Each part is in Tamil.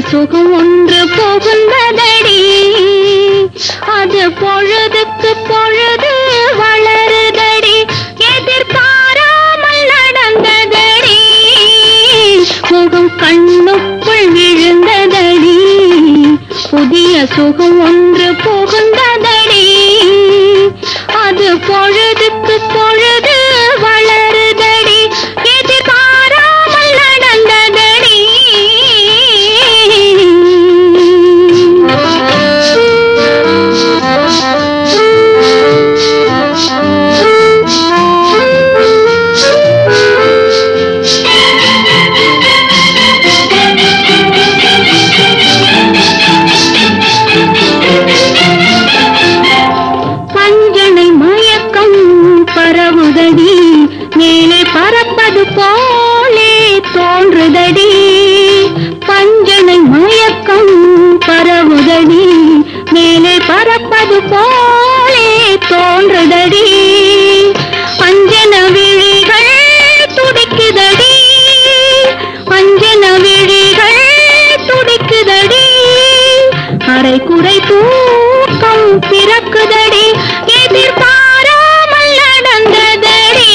சுகம் ஒன்று புகுந்ததடி அது பொழுதுக்கு பொழுது வளருதடி எதிர்பாராமல் நடந்ததடி முகம் கண்ணுக்குள் விழுந்ததடி புதிய சுகம் ஒன்று புகுந்ததடி அது பொழுதுக்கு பொழுது வளருதடி எதிர்பாராமல் நடந்ததடி பஞ்சனை மயக்கம் பரவுதடி மேலே பறப்பது போலே தோன்றுதடி பஞ்சனை மயக்கம் பரவுதடி மேலே பறப்பது போலே தோன்றுதடி அஞ்சன விழிகள் துடிக்குதடி அஞ்சன விழிகள் துடிக்குதடி அரை குறை தூக்கம் பிறக்குதடி எதிர்பாராமல் நடந்ததடி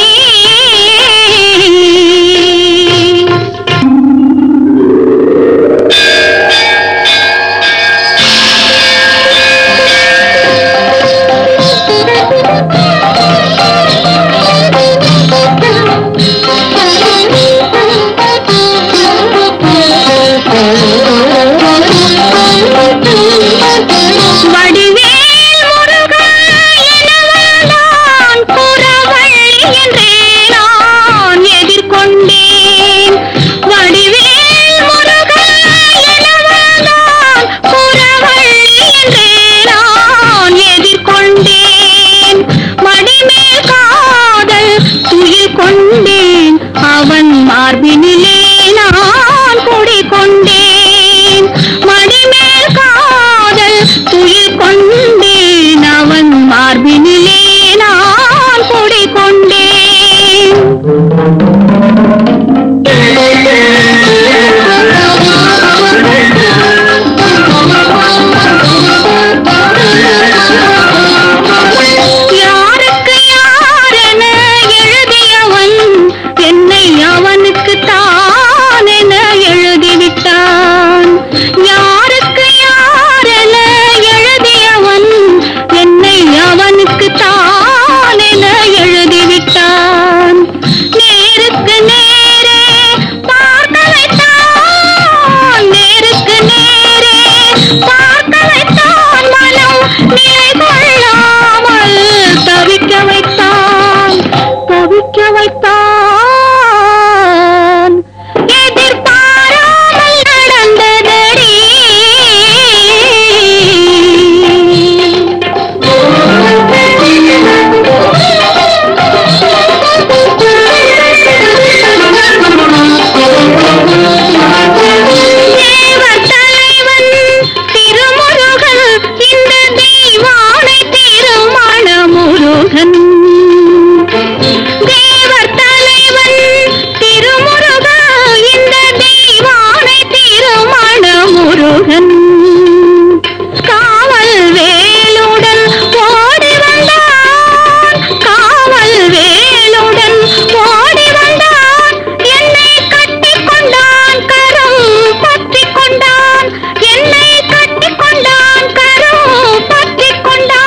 வடிவேல் முருகா எனவள்தான் புறவள்ளி என்றே நான் எதிர்கொண்டேன் வடிவேல் முருகா எனவள்தான் புறவள்ளி என்றே நான் எதிர்கொண்டேன் மடிமேல் காதல் துயில் கொண்டேன் அவன் மார்பினிலே நான் குடிகொண்டேன் மடிமேல் காதல் துயில் கொண்டேன் அவன் மார்பினிலே நான் குடிகொண்டேன் யாருக்கு யாரென எழுதியவன் என்னை அவனுக்கு தான் என எழுதிவிட்டான் யாருக்கு யாரென எழுதியவன் என்னை அவனுக்கு தான் என எழுதிவிட்டான் நேருக்கு நேரே பார்க்க வைத்தான் நேருக்கு நேரே பார்க்க வைத்தான் மனம் நிலை கொள்ளாமல் தவிக்க வைத்தான் தவிக்க வைத்தான் எதிர்பாராமல் நடந்ததடி தேவர் தலைவன் திருமுருகன் இந்த தெய்வானை திருமண முருகன் தேவர் தலைவன் திருமுருகா இந்த தெய்வானை திருமண முருகன் காவல் வேலுடன் ஓடி வந்தான் காவல் வேலுடன் ஓடி வந்தான் என்னை கட்டிக் கொண்டான் கரம் பற்றிக் கொண்டான் என்னை கட்டிக் கொண்டான் கரம் பற்றிக்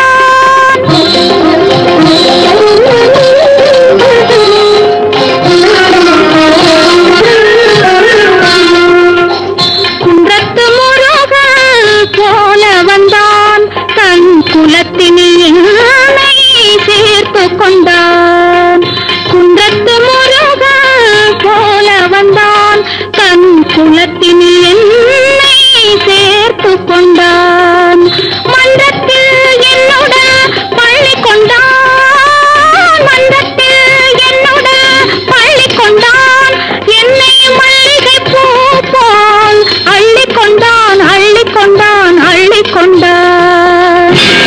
கொண்டான் குன்றத்து முருகன் போல வந்தான் தன் குலத்தினில் என்னை சேர்த்து கொண்டான் குன்றத்து முருகன் போல வந்தான் தன் குலத்தினில் என்னை சேர்த்து கொண்டான் மன்றத்தில் என்னுடன் பள்ளி கொண்டான் மன்றத்தில் என்னுடன் பள்ளி கொண்டான் என்னை மல்லிகை பூ போல் அள்ளி கொண்டான் அள்ளி கொண்டான் அள்ளி கொண்டான்